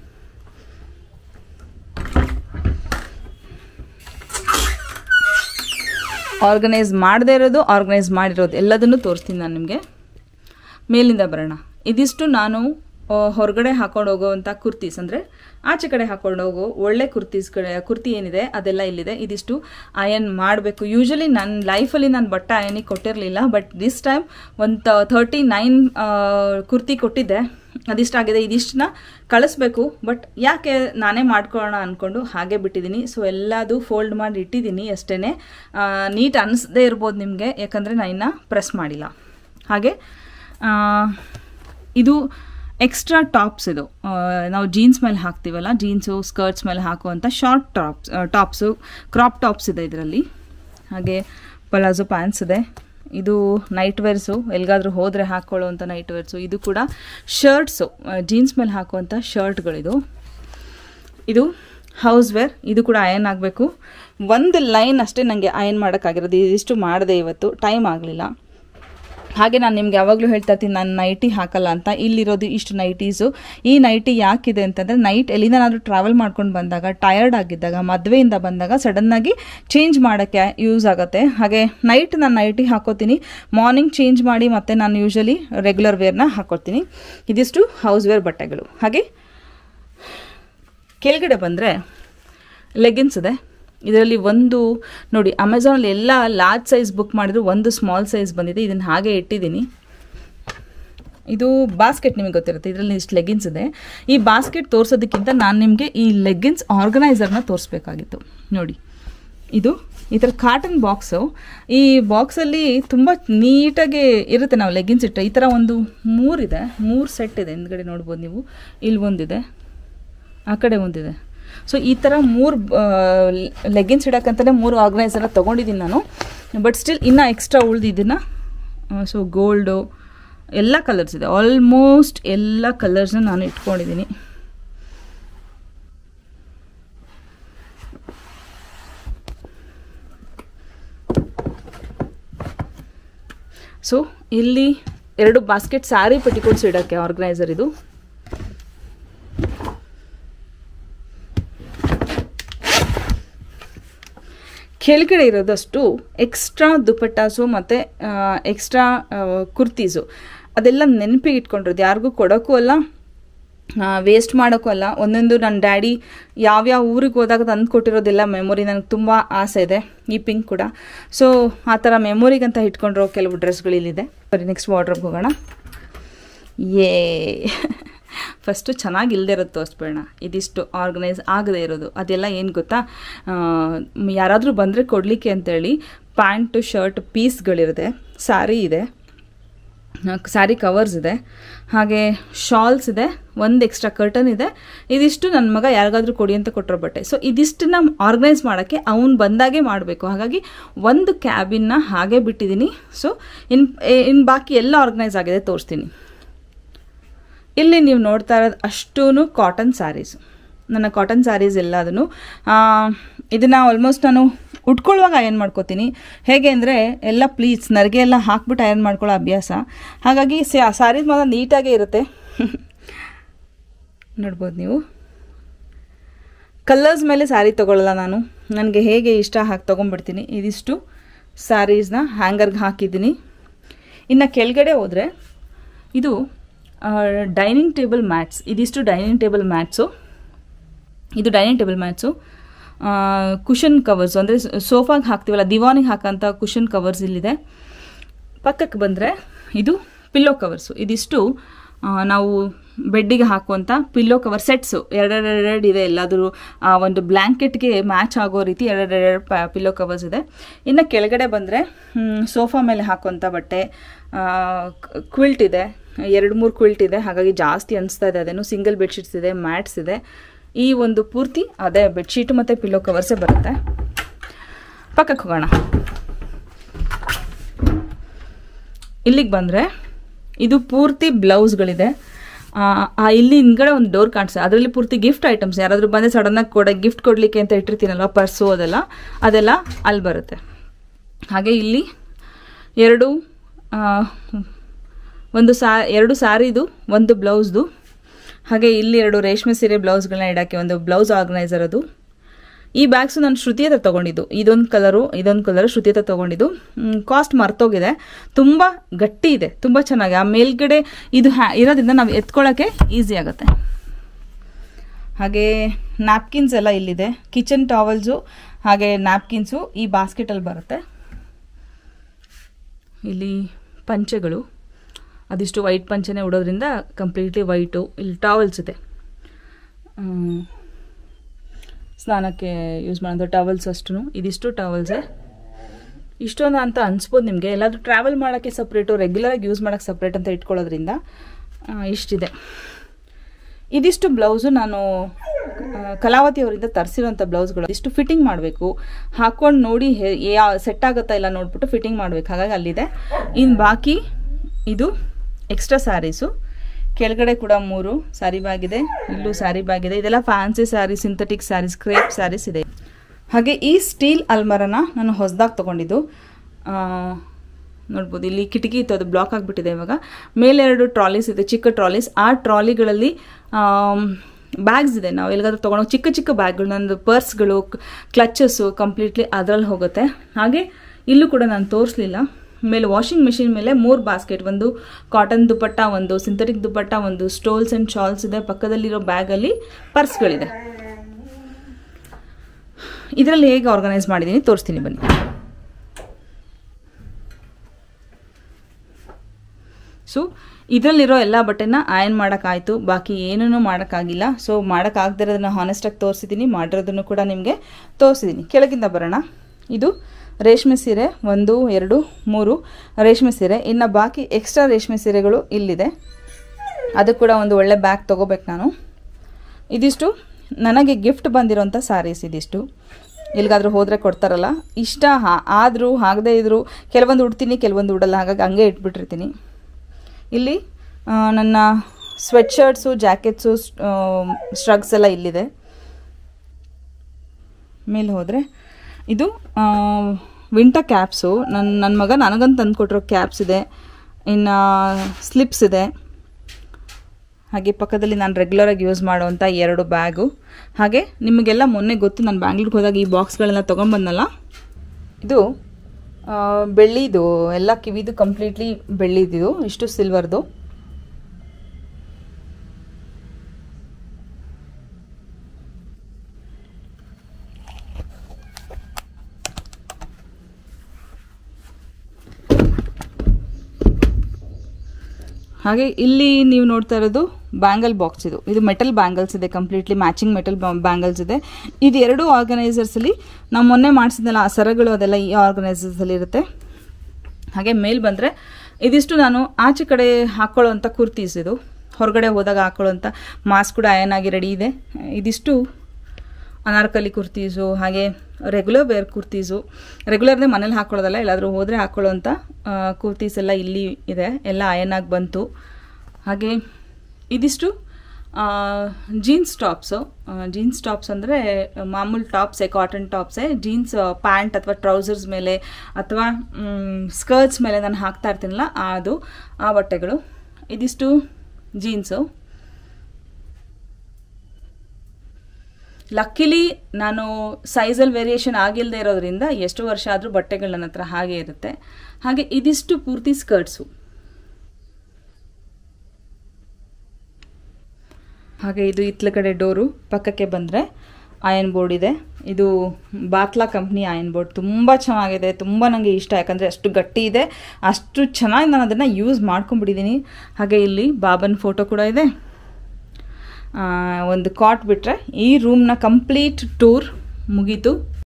ಆರ್ಗನೈಸ್ ಮಾಡದೇ ಇರೋದು ಆರ್ಗನೈಸ್ ಮಾಡಿರೋದು ಎಲ್ಲದನ್ನು ತೋರಿಸ್ತೀನಿ ನಾನು ನಿಮಗೆ ಮೇಲಿಂದ ಬರೋಣ ಇದಿಷ್ಟು ನಾನು ಆ, ಹೊರಗಡೆ ಹಾಕೊಂಡು ಹೋಗೋವಂಥ ಕುರ್ತೀಸ್ ಅಂದರೆ ಆಚೆ ಕಡೆ ಹಾಕೊಂಡು ಹೋಗೋ ಒಳ್ಳೆ ಕುರ್ತೀಸ್ ಕಡೆ ಕುರ್ತಿ ಏನಿದೆ ಅದೆಲ್ಲ ಇಲ್ಲಿದೆ ಇದಿಷ್ಟು ಅಯನ್ ಮಾಡಬೇಕು ಯೂಶಲಿ ನನ್ನ ಲೈಫಲ್ಲಿ ನಾನು ಬಟ್ಟೆ ಅಯನಿಗೆ ಕೊಟ್ಟಿರಲಿಲ್ಲ ಬಟ್ ದಿಸ್ ಟೈಮ್ ಒಂದು ಥರ್ಟಿ ನೈನ್ ಕುರ್ತಿ ಕೊಟ್ಟಿದ್ದೆ ಅದಿಷ್ಟಾಗಿದೆ ಇದಿಷ್ಟನ್ನ ಕಳಿಸ್ಬೇಕು ಬಟ್ ಯಾಕೆ ನಾನೇ ಮಾಡ್ಕೊಳ್ಳೋಣ ಅಂದ್ಕೊಂಡು ಹಾಗೆ ಬಿಟ್ಟಿದ್ದೀನಿ ಸೊ ಎಲ್ಲದು ಫೋಲ್ಡ್ ಮಾಡಿ ಇಟ್ಟಿದ್ದೀನಿ ಅಷ್ಟೇ ನೀಟ್ ಅನಿಸದೇ ಇರ್ಬೋದು ನಿಮಗೆ ಯಾಕಂದರೆ ನಾನು ಇನ್ನೂ ಪ್ರೆಸ್ ಮಾಡಿಲ್ಲ ಹಾಗೆ ಆ, ಇದು ಎಕ್ಸ್ಟ್ರಾ ಟಾಪ್ಸ್ ಇದು ಆ, ನಾವು ಜೀನ್ಸ್ ಮೇಲೆ ಹಾಕ್ತೀವಲ್ಲ ಜೀನ್ಸು ಸ್ಕರ್ಟ್ಸ್ ಮೇಲೆ ಹಾಕುವಂಥ short tops tops crop tops ಇದೆ ಇದರಲ್ಲಿ ಹಾಗೆ ಪಲಾಜೋ ಪ್ಯಾಂಟ್ಸ್ ಇದೆ ಇದು ನೈಟ್ ವೇರ್ಸು ಎಲ್ಲಿಗಾದ್ರೂ ಹೋದರೆ ಹಾಕ್ಕೊಳ್ಳುವಂಥ ನೈಟ್ ವೇರ್ಸು ಇದು ಕೂಡ ಶರ್ಟ್ಸು ಜೀನ್ಸ್ ಮೇಲೆ ಹಾಕುವಂಥ ಶರ್ಟ್ಗಳಿದು ಇದು ಹೌಸ್ ವೇರ್ ಇದು ಕೂಡ ಅಯನ್ ಆಗಬೇಕು ಒಂದು ಲೈನ್ ಅಷ್ಟೇ ನನಗೆ ಅಯನ್ ಮಾಡೋಕ್ಕಾಗಿರೋದು ಇದಿಷ್ಟು ಮಾಡಿದೆ ಇವತ್ತು ಟೈಮ್ ಆಗಲಿಲ್ಲ ಹಾಗೆ ನಾನು ನಿಮ್ಗೆ ಯಾವಾಗಲೂ ಹೇಳ್ತಾ ಇರ್ತೀನಿ ನಾನು ನೈಟಿ ಹಾಕಲ್ಲ ಅಂತ ಇಲ್ಲಿರೋದು ಇಷ್ಟು ನೈಟೀಸು ಈ ನೈಟಿ ಯಾಕಿದೆ ಅಂತಂದರೆ ನೈಟ್ ಎಲ್ಲಿಂದನಾದರೂ ಟ್ರಾವೆಲ್ ಮಾಡ್ಕೊಂಡು ಬಂದಾಗ ಟಯರ್ಡ್ ಆಗಿದ್ದಾಗ ಮದುವೆಯಿಂದ ಬಂದಾಗ ಸಡನ್ನಾಗಿ ಚೇಂಜ್ ಮಾಡೋಕ್ಕೆ ಯೂಸ್ ಆಗುತ್ತೆ ಹಾಗೆ ನೈಟ್ ನಾನು ನೈಟಿ ಹಾಕೋತೀನಿ ಮಾರ್ನಿಂಗ್ ಚೇಂಜ್ ಮಾಡಿ ಮತ್ತೆ ನಾನು ಯೂಶಲಿ ರೆಗ್ಯುಲರ್ ವೇರ್ನ ಹಾಕೋತೀನಿ ಇದಿಷ್ಟು ಹೌಸ್ ವೇರ್ ಬಟ್ಟೆಗಳು ಹಾಗೆ ಕೆಳಗಡೆ ಬಂದರೆ ಲೆಗಿನ್ಸ್ ಇದೆ ಇದರಲ್ಲಿ ಒಂದು ನೋಡಿ ಅಮೆಝಾನಲ್ಲಿ ಎಲ್ಲ ಲಾರ್ಜ್ ಸೈಜ್ ಬುಕ್ ಮಾಡಿದ್ರು ಒಂದು ಸ್ಮಾಲ್ ಸೈಜ್ ಬಂದಿದೆ ಇದನ್ನು ಹಾಗೆ ಇಟ್ಟಿದ್ದೀನಿ ಇದು ಬಾಸ್ಕೆಟ್ ನಿಮಗೆ ಗೊತ್ತಿರುತ್ತೆ ಇದರಲ್ಲಿ ಇಷ್ಟು ಲೆಗಿನ್ಸ್ ಇದೆ ಈ ಬಾಸ್ಕೆಟ್ ತೋರಿಸೋದಕ್ಕಿಂತ ನಾನು ನಿಮಗೆ ಈ ಲೆಗಿನ್ಸ್ ಆರ್ಗನೈಸರ್ನ ತೋರಿಸ್ಬೇಕಾಗಿತ್ತು ನೋಡಿ ಇದು ಈ ಥರ ಕಾಟನ್ ಬಾಕ್ಸು ಈ ಬಾಕ್ಸಲ್ಲಿ ತುಂಬ ನೀಟಾಗಿ ಇರುತ್ತೆ ನಾವು ಲೆಗಿನ್ಸ್ ಇಟ್ಟರೆ ಈ ಥರ ಒಂದು ಮೂರಿದೆ ಮೂರು ಸೆಟ್ ಇದೆ ಹಿಂದ್ಗಡೆ ನೋಡ್ಬೋದು ನೀವು ಇಲ್ಲಿ ಒಂದಿದೆ ಆ ಕಡೆ ಒಂದಿದೆ ಸೊ ಈ ಥರ ಮೂರು ಲೆಗಿನ್ಸ್ ಇಡೋಕ್ಕಂತಲೇ ಮೂರು ಆರ್ಗನೈಸರ್ನ ತೊಗೊಂಡಿದ್ದೀನಿ ನಾನು ಬಟ್ ಸ್ಟಿಲ್ ಇನ್ನೂ ಎಕ್ಸ್ಟ್ರಾ ಉಳಿದಿದ್ದನ್ನು ಸೊ ಗೋಲ್ಡು ಎಲ್ಲ ಕಲರ್ಸ್ ಇದೆ ಆಲ್ಮೋಸ್ಟ್ ಎಲ್ಲ ಕಲರ್ಸ್ನ ನಾನು ಇಟ್ಕೊಂಡಿದ್ದೀನಿ ಸೊ ಇಲ್ಲಿ ಎರಡು ಬಾಸ್ಕೆಟ್ ಸ್ಯಾರಿ ಪೆಟಿಕೋಟ್ಸ್ ಇಡೋಕ್ಕೆ ಆರ್ಗನೈಸರ್ ಇದು ಕೆಳಗಡೆ ಇರೋದಷ್ಟು ಎಕ್ಸ್ಟ್ರಾ ದುಪಟ್ಟಾಸು ಮತ್ತು ಎಕ್ಸ್ಟ್ರಾ ಕುರ್ತೀಸು ಅದೆಲ್ಲ ನೆನಪಿಗೆ ಇಟ್ಕೊಂಡಿರೋದು ಯಾರಿಗೂ ಕೊಡೋಕ್ಕೂ ಅಲ್ಲ ವೇಸ್ಟ್ ಮಾಡೋಕ್ಕೂ ಅಲ್ಲ ಒಂದೊಂದು ನನ್ನ ಡ್ಯಾಡಿ ಯಾವ್ಯಾವ ಊರಿಗೆ ಹೋದಾಗ ತಂದು ಕೊಟ್ಟಿರೋದೆಲ್ಲ ಮೆಮೊರಿ ನನಗೆ ತುಂಬ ಆಸೆ ಇದೆ ಈ ಪಿಂಕ್ ಕೂಡ ಸೊ ಆ ಥರ ಮೆಮೊರಿಗಂತ ಇಟ್ಕೊಂಡಿರೋ ಕೆಲವು ಡ್ರೆಸ್ಗಳಿಲ್ಲಿದೆ ಬರೀ ನೆಕ್ಸ್ಟ್ ವಾರ್ಡ್ರೋಬ್ಗೆ ಹೋಗೋಣ ಏ ಫಸ್ಟು ಚೆನ್ನಾಗಿ ಇಲ್ಲದೆ ಇರೋದು ತೋರಿಸ್ಬೇಡ ಇದಿಷ್ಟು ಆರ್ಗನೈಸ್ ಆಗದೆ ಇರೋದು ಅದೆಲ್ಲ ಏನು ಗೊತ್ತಾ ಯಾರಾದರೂ ಬಂದರೆ ಕೊಡಲಿಕ್ಕೆ ಅಂತೇಳಿ ಪ್ಯಾಂಟು ಶರ್ಟ್ ಪೀಸ್ಗಳಿರುತ್ತೆ ಸ್ಯಾರಿ ಇದೆ ಸ್ಯಾರಿ ಕವರ್ಸ್ ಇದೆ ಹಾಗೆ ಶಾಲ್ಸ್ ಇದೆ ಒಂದು ಎಕ್ಸ್ಟ್ರಾ ಕರ್ಟನ್ ಇದೆ ಇದಿಷ್ಟು ನನ್ನ ಮಗ ಯಾರಿಗಾದ್ರೂ ಕೊಡಿ ಅಂತ ಕೊಟ್ಟಿರೋ ಬಟ್ಟೆ ಸೊ ಇದಿಷ್ಟನ್ನ ಆರ್ಗನೈಸ್ ಮಾಡೋಕ್ಕೆ ಅವ್ನು ಬಂದಾಗೆ ಮಾಡಬೇಕು ಹಾಗಾಗಿ ಒಂದು ಕ್ಯಾಬಿನ್ನ ಹಾಗೆ ಬಿಟ್ಟಿದ್ದೀನಿ ಸೊ ಇನ್ ಇನ್ನು ಬಾಕಿ ಎಲ್ಲ ಆರ್ಗನೈಸ್ ಆಗಿದೆ ತೋರಿಸ್ತೀನಿ ಇಲ್ಲಿ ನೀವು ನೋಡ್ತಾ ಇರೋದು ಅಷ್ಟೂ ಕಾಟನ್ ಸ್ಯಾರೀಸು ನನ್ನ ಕಾಟನ್ ಸ್ಯಾರೀಸ್ ಎಲ್ಲ ಅದನ್ನು ಇದನ್ನು ಆಲ್ಮೋಸ್ಟ್ ನಾನು ಉಟ್ಕೊಳ್ಳುವಾಗ ಅಯನ್ ಮಾಡ್ಕೋತೀನಿ ಹೇಗೆ ಅಂದರೆ ಎಲ್ಲ ಪ್ಲೀಟ್ಸ್ ನರಿಗೆ ಎಲ್ಲ ಹಾಕ್ಬಿಟ್ಟು ಅಯನ್ ಮಾಡ್ಕೊಳ್ಳೋ ಅಭ್ಯಾಸ ಹಾಗಾಗಿ ಸ್ಯಾರೀಸ್ ಮಾತ್ರ ನೀಟಾಗೇ ಇರುತ್ತೆ ನೋಡ್ಬೋದು ನೀವು ಕಲರ್ಸ್ ಮೇಲೆ ಸ್ಯಾರಿ ತೊಗೊಳ್ಳಲ್ಲ ನಾನು ನನಗೆ ಹೇಗೆ ಇಷ್ಟ ಹಾಕಿ ತೊಗೊಂಡ್ಬಿಡ್ತೀನಿ ಇದಿಷ್ಟು ಸ್ಯಾರೀಸ್ನ ಹ್ಯಾಂಗರ್ಗೆ ಹಾಕಿದ್ದೀನಿ ಇನ್ನು ಕೆಳಗಡೆ ಹೋದರೆ ಇದು ಡೈನಿಂಗ್ ಟೇಬಲ್ ಮ್ಯಾಟ್ಸ್ ಇದಿಷ್ಟು ಡೈನಿಂಗ್ ಟೇಬಲ್ ಮ್ಯಾಟ್ಸು ಇದು dining table mats cushion covers ಅಂದರೆ ಸೋಫಾಗೆ ಹಾಕ್ತೀವಲ್ಲ ದಿವಾನಿಗೆ ಹಾಕೋಂಥ ಕುಷನ್ ಕವರ್ಸ್ ಇಲ್ಲಿದೆ ಪಕ್ಕಕ್ಕೆ ಬಂದರೆ ಇದು ಪಿಲ್ಲೋ ಕವರ್ಸು ಇದಿಷ್ಟು ನಾವು ಬೆಡ್ಡಿಗೆ ಹಾಕುವಂಥ ಪಿಲ್ಲೋ ಕವರ್ ಸೆಟ್ಸು ಎರಡೆರಡೆರಡು ಇದೆ ಎಲ್ಲಾದರೂ ಒಂದು ಬ್ಲ್ಯಾಂಕೆಟ್ಗೆ ಮ್ಯಾಚ್ ಆಗೋ ರೀತಿ ಎರಡೆರಡು ಪ ಪಿಲ್ಲೋ ಕವರ್ಸ್ ಇದೆ ಇನ್ನು ಕೆಳಗಡೆ ಬಂದರೆ ಸೋಫಾ ಮೇಲೆ ಹಾಕುವಂಥ ಬಟ್ಟೆ ಕ್ವಿಲ್ಟ್ ಇದೆ ಎರಡು ಮೂರು ಕ್ವಿಲ್ಟ್ ಇದೆ ಹಾಗಾಗಿ ಜಾಸ್ತಿ ಅನಿಸ್ತಾ ಇದೆ ಅದೇನು ಸಿಂಗಲ್ ಬೆಡ್ಶೀಟ್ಸ್ ಇದೆ ಮ್ಯಾಟ್ಸ್ ಇದೆ ಈ ಒಂದು ಪೂರ್ತಿ ಅದೇ ಬೆಡ್ಶೀಟ್ ಮತ್ತು ಪಿಲ್ಲೋ ಕವರ್ಸೇ ಬರುತ್ತೆ ಪಕ್ಕಕ್ಕೆ ಹೋಗೋಣ ಇಲ್ಲಿಗೆ ಬಂದರೆ ಇದು ಪೂರ್ತಿ ಬ್ಲೌಸ್ಗಳಿದೆ ಇಲ್ಲಿ ಹಿಂದ್ಗಡೆ ಒಂದು ಡೋರ್ ಕಾಣಿಸ್ತದೆ ಅದರಲ್ಲಿ ಪೂರ್ತಿ ಗಿಫ್ಟ್ ಐಟಮ್ಸ್ ಯಾರಾದರೂ ಬಂದರೆ ಸಡನ್ನಾಗಿ ಕೊಡ ಗಿಫ್ಟ್ ಕೊಡಲಿಕ್ಕೆ ಅಂತ ಇಟ್ಟಿರ್ತೀನಲ್ವ ಪರ್ಸು ಅದೆಲ್ಲ ಅದೆಲ್ಲ ಅಲ್ಲಿ ಬರುತ್ತೆ ಹಾಗೆ ಇಲ್ಲಿ ಎರಡು ಒಂದು ಸಾ ಎರಡು ಸ್ಯಾರಿದು ಒಂದು ಬ್ಲೌಸ್ದು ಹಾಗೆ ಇಲ್ಲಿ ಎರಡು ರೇಷ್ಮೆ ಸೀರೆ ಬ್ಲೌಸ್ಗಳನ್ನ ಇಡೋಕ್ಕೆ ಒಂದು ಬ್ಲೌಸ್ ಆರ್ಗನೈಸರ್ ಅದು ಈ ಬ್ಯಾಗ್ಸು ನಾನು ಶ್ರುತಿ ಹತ್ರ ತೊಗೊಂಡಿದ್ದು ಇದೊಂದು ಕಲರು ಇದೊಂದು ಕಲರು ಶ್ರುತಿ ಹತ್ರ ತೊಗೊಂಡಿದ್ದು ಕಾಸ್ಟ್ ಮರ್ತೋಗಿದೆ ತುಂಬ ಗಟ್ಟಿ ಇದೆ ತುಂಬ ಚೆನ್ನಾಗಿ ಆ ಮೇಲ್ಗಡೆ ಇದು ಹ್ಯಾ ಇರೋದ್ರಿಂದ ನಾವು ಎತ್ಕೊಳ್ಳೋಕ್ಕೆ ಈಸಿ ಆಗುತ್ತೆ ಹಾಗೆ ನ್ಯಾಪ್ಕಿನ್ಸ್ ಎಲ್ಲ ಇಲ್ಲಿದೆ ಕಿಚನ್ ಟಾವಲ್ಸು ಹಾಗೆ ನ್ಯಾಪ್ಕಿನ್ಸು ಈ ಬಾಸ್ಕೆಟಲ್ಲಿ ಬರುತ್ತೆ ಇಲ್ಲಿ ಪಂಚೆಗಳು ಅದಿಷ್ಟು ವೈಟ್ ಪಂಚೆನೇ ಉಡೋದ್ರಿಂದ ಕಂಪ್ಲೀಟ್ಲಿ ವೈಟು ಇಲ್ಲಿ ಟಾವಲ್ಸ್ ಇದೆ ಸ್ನಾನಕ್ಕೆ ಯೂಸ್ ಮಾಡೋದು ಟವಲ್ಸ್ ಅಷ್ಟು ಇದಿಷ್ಟು ಟವಲ್ಸೇ ಇಷ್ಟೊಂದು ಅಂತ ಅನ್ಸ್ಬೋದು ನಿಮಗೆ ಎಲ್ಲಾದರೂ ಟ್ರಾವೆಲ್ ಮಾಡೋಕ್ಕೆ ಸಪ್ರೇಟು ರೆಗ್ಯುಲರಾಗಿ ಯೂಸ್ ಮಾಡೋಕ್ಕೆ ಸಪ್ರೇಟ್ ಅಂತ ಇಟ್ಕೊಳ್ಳೋದ್ರಿಂದ ಇಷ್ಟಿದೆ ಇದಿಷ್ಟು ಬ್ಲೌಸು ನಾನು ಕಲಾವತಿ ಅವರಿಂದ ತರಿಸಿರೋಂಥ ಬ್ಲೌಸ್ಗಳು ಇಷ್ಟು ಫಿಟ್ಟಿಂಗ್ ಮಾಡಬೇಕು ಹಾಕ್ಕೊಂಡು ನೋಡಿ ಯಾವ ಸೆಟ್ ಆಗುತ್ತಾ ಇಲ್ಲ ನೋಡ್ಬಿಟ್ಟು ಫಿಟ್ಟಿಂಗ್ ಮಾಡಬೇಕು ಹಾಗಾಗಿ ಅಲ್ಲಿದೆ ಇನ್ನು ಬಾಕಿ ಇದು ಎಕ್ಸ್ಟ್ರಾ ಸ್ಯಾರೀಸು ಕೆಳಗಡೆ ಕೂಡ ಮೂರು ಸ್ಯಾರಿ ಬ್ಯಾಗ್ ಇದೆ ಇಲ್ಲೂ ಸ್ಯಾರಿ ಬ್ಯಾಗ್ ಇದೆ ಇದೆಲ್ಲ fancy sari synthetic saris crepe saris ಇದೆ ಹಾಗೆ ಈ ಸ್ಟೀಲ್ ಅಲ್ಮರನ ನಾನು ಹೊಸದಾಗಿ ತೊಗೊಂಡಿದ್ದು ನೋಡ್ಬೋದು ಇಲ್ಲಿ ಕಿಟಕಿ ಇತ್ತು ಅದು ಬ್ಲಾಕ್ ಆಗಿಬಿಟ್ಟಿದೆ ಇವಾಗ ಮೇಲೆರಡು ಟ್ರಾಲೀಸ್ ಇದೆ ಚಿಕ್ಕ ಟ್ರಾಲೀಸ್ ಆ ಟ್ರಾಲಿಗಳಲ್ಲಿ ಬ್ಯಾಗ್ಸ್ ಇದೆ ನಾವು ಎಲ್ಲಿಗಾದ್ರೂ ತೊಗೊಂಡೋಗಿ ಚಿಕ್ಕ ಚಿಕ್ಕ ಬ್ಯಾಗ್ಗಳು ನಂದು ಪರ್ಸ್ಗಳು ಕ್ಲಚಸ್ಸು ಕಂಪ್ಲೀಟ್ಲಿ ಅದರಲ್ಲಿ ಹೋಗುತ್ತೆ ಹಾಗೆ ಇಲ್ಲೂ ಕೂಡ ನಾನು ತೋರಿಸ್ಲಿಲ್ಲ ಮೇಲೆ ವಾಷಿಂಗ್ ಮೆಷಿನ್ ಮೇಲೆ ಮೂರು ಬಾಸ್ಕೆಟ್ ಒಂದು ಕಾಟನ್ ದುಪಟ್ಟ ಒಂದು ಸಿಂಥೆಟಿಕ್ ದುಪಟ್ಟ ಒಂದು ಸ್ಟೋಲ್ಸ್ ಆ್ಯಂಡ್ ಶಾಲ್ಸ್ ಇದೆ ಪಕ್ಕದಲ್ಲಿರೋ ಬ್ಯಾಗಲ್ಲಿ ಪರ್ಸ್ಗಳಿದೆ ಇದರಲ್ಲಿ ಹೇಗೆ ಆರ್ಗನೈಸ್ ಮಾಡಿದ್ದೀನಿ ತೋರಿಸ್ತೀನಿ ಬನ್ನಿ ಸೊ ಇದರಲ್ಲಿರೋ ಎಲ್ಲ ಬಟ್ಟೆನ ಆಯನ್ ಮಾಡೋಕ್ಕಾಯಿತು ಬಾಕಿ ಏನೂ ಮಾಡೋಕ್ಕಾಗಿಲ್ಲ ಸೊ ಮಾಡೋಕ್ಕಾಗದಿರೋದನ್ನ ಹಾನೆಸ್ಟಾಗಿ ತೋರಿಸಿದ್ದೀನಿ ಮಾಡಿರೋದನ್ನು ಕೂಡ ನಿಮಗೆ ತೋರಿಸಿದ್ದೀನಿ ಕೆಳಗಿಂದ ಬರೋಣ ಇದು ರೇಷ್ಮೆ ಸೀರೆ ಒಂದು ಎರಡು ಮೂರು ರೇಷ್ಮೆ ಸೀರೆ ಇನ್ನು ಬಾಕಿ ಎಕ್ಸ್ಟ್ರಾ ರೇಷ್ಮೆ ಸೀರೆಗಳು ಇಲ್ಲಿದೆ ಅದು ಕೂಡ ಒಂದು ಒಳ್ಳೆ ಬ್ಯಾಗ್ ತೊಗೋಬೇಕು ನಾನು ಇದಿಷ್ಟು ನನಗೆ ಗಿಫ್ಟ್ ಬಂದಿರೋಂಥ ಸ್ಯಾರೀಸ್ ಇದಿಷ್ಟು ಎಲ್ಲಿಗಾದ್ರೂ ಹೋದರೆ ಕೊಡ್ತಾರಲ್ಲ ಇಷ್ಟ ಹಾ ಆದರೂ ಆಗದೇ ಇದ್ದರೂ ಕೆಲವೊಂದು ಉಡ್ತೀನಿ ಕೆಲವೊಂದು ಉಡಲ್ಲ ಹಾಗಾಗಿ ಹಂಗೆ ಇಟ್ಬಿಟ್ಟಿರ್ತೀನಿ ಇಲ್ಲಿ ಆ, ನನ್ನ ಸ್ವೆಟ್ ಶರ್ಟ್ಸು ಜಾಕೆಟ್ಸು ಸ್ಟ್ರಗ್ಸ್ ಎಲ್ಲ ಇಲ್ಲಿದೆ ಮೇಲೆ ಹೋದರೆ ಇದು ವಿಂಟರ್ ಕ್ಯಾಪ್ಸು ನನ್ನ ನನ್ನ ಮಗ ನನಗಂತ ತಂದು ಕೊಟ್ಟಿರೋ ಕ್ಯಾಪ್ಸ್ ಇದೆ ಇನ್ನು ಸ್ಲಿಪ್ಸ್ ಇದೆ ಹಾಗೆ ಪಕ್ಕದಲ್ಲಿ ನಾನು ರೆಗ್ಯುಲರಾಗಿ ಯೂಸ್ ಮಾಡುವಂಥ ಎರಡು ಬ್ಯಾಗು ಹಾಗೆ ನಿಮಗೆಲ್ಲ ಮೊನ್ನೆ ಗೊತ್ತು ನಾನು ಬ್ಯಾಂಗ್ಳೂರ್ಗೆ ಹೋದಾಗ ಈ ಬಾಕ್ಸ್ಗಳೆಲ್ಲ ತೊಗೊಂಬಂದಲ್ಲ ಇದು ಆ, ಬೆಳ್ಳಿದು ಎಲ್ಲ ಕಿವಿದು ಕಂಪ್ಲೀಟ್ಲಿ ಬೆಳ್ಳಿದು ಇಷ್ಟು ಸಿಲ್ವರ್ದು ಹಾಗೆ ಇಲ್ಲಿ ನೀವು ನೋಡ್ತಾ ಇರೋದು ಬ್ಯಾಂಗಲ್ ಬಾಕ್ಸ್ ಇದು ಇದು ಮೆಟಲ್ ಬ್ಯಾಂಗಲ್ಸ್ ಇದೆ ಕಂಪ್ಲೀಟ್ಲಿ ಮ್ಯಾಚಿಂಗ್ ಮೆಟಲ್ ಬ್ಯಾಂಗಲ್ಸ್ ಇದೆ ಇದು ಎರಡು ಆರ್ಗನೈಸರ್ಸಲ್ಲಿ ನಾವು ಮೊನ್ನೆ ಮಾಡಿಸಿದ್ನಲ್ಲ ಆ ಸರಗಳು ಅದೆಲ್ಲ ಈ ಆರ್ಗನೈಸರ್ಸಲ್ಲಿ ಇರುತ್ತೆ ಹಾಗೆ ಮೇಲ್ ಬಂದರೆ ಇದಿಷ್ಟು ನಾನು ಆಚೆ ಕಡೆ ಹಾಕ್ಕೊಳ್ಳೋವಂಥ ಕುರ್ತೀಸ್ ಇದು ಹೊರಗಡೆ ಹೋದಾಗ ಹಾಕ್ಕೊಳ್ಳೋವಂಥ ಮಾಸ್ಕ್ ಕೂಡ ಅಯನ್ ಆಗಿ ರೆಡಿ ಇದೆ ಇದಿಷ್ಟು ಅನಾರ್ಕಲಿ ಕುರ್ತೀಸು ಹಾಗೆ ರೆಗ್ಯುಲರ್ ವೇರ್ ಕುರ್ತೀಸು ರೆಗ್ಯುಲರ್ನೇ ಮನೇಲಿ ಹಾಕ್ಕೊಳ್ಳೋದಲ್ಲ ಎಲ್ಲಾದರೂ ಹೋದರೆ ಹಾಕ್ಕೊಳ್ಳೋವಂಥ ಕುರ್ತೀಸ್ ಎಲ್ಲ ಇಲ್ಲಿ ಇದೆ ಎಲ್ಲ ಅಯನ್ ಆಗಿ ಬಂತು ಹಾಗೆ ಇದಿಷ್ಟು ಜೀನ್ಸ್ ಟಾಪ್ಸು ಜೀನ್ಸ್ ಟಾಪ್ಸ್ ಅಂದರೆ ಮಾಮೂಲು ಟಾಪ್ಸೇ ಕಾಟನ್ ಟಾಪ್ಸೇ ಜೀನ್ಸ್ ಪ್ಯಾಂಟ್ ಅಥವಾ ಟ್ರೌಸರ್ಸ್ ಮೇಲೆ ಅಥವಾ ಸ್ಕರ್ಟ್ಸ್ ಮೇಲೆ ನಾನು ಹಾಕ್ತಾ ಇರ್ತೀನಲ್ಲ ಅದು ಆ ಬಟ್ಟೆಗಳು ಇದಿಷ್ಟು ಜೀನ್ಸು ಲಕ್ಕಿಲಿ ನಾನು ಸೈಜಲ್ಲಿ ವೇರಿಯೇಷನ್ ಆಗಿಲ್ಲದೆ ಇರೋದ್ರಿಂದ ಎಷ್ಟು ವರ್ಷ ಆದರೂ ಬಟ್ಟೆಗಳು ನನ್ನ ಹತ್ರ ಹಾಗೆ ಇರುತ್ತೆ ಹಾಗೆ ಇದಿಷ್ಟು ಪೂರ್ತಿ ಸ್ಕರ್ಟ್ಸು ಹಾಗೆ ಇದು ಇತ್ಲ ಕಡೆ ಡೋರು ಪಕ್ಕಕ್ಕೆ ಬಂದರೆ ಅಯನ್ ಬೋರ್ಡ್ ಇದೆ ಇದು ಬಾತ್ಲಾ ಕಂಪ್ನಿ ಅಯನ್ ಬೋರ್ಡ್ ತುಂಬ ಚೆನ್ನಾಗಿದೆ ತುಂಬ ನನಗೆ ಇಷ್ಟ ಯಾಕಂದರೆ ಅಷ್ಟು ಗಟ್ಟಿ ಇದೆ ಅಷ್ಟು ಚೆನ್ನಾಗಿ ನಾನು ಅದನ್ನು ಯೂಸ್ ಮಾಡ್ಕೊಂಡ್ಬಿಟ್ಟಿದ್ದೀನಿ ಹಾಗೆ ಇಲ್ಲಿ ಬಾಬನ್ ಫೋಟೋ ಕೂಡ ಇದೆ ಆ, ಒಂದು ಕಾಟ್ ಬಿಟ್ಟರೆ ಈ ರೂಮ್ನ ಕಂಪ್ಲೀಟ್ ಟೂರ್ ಮುಗೀತು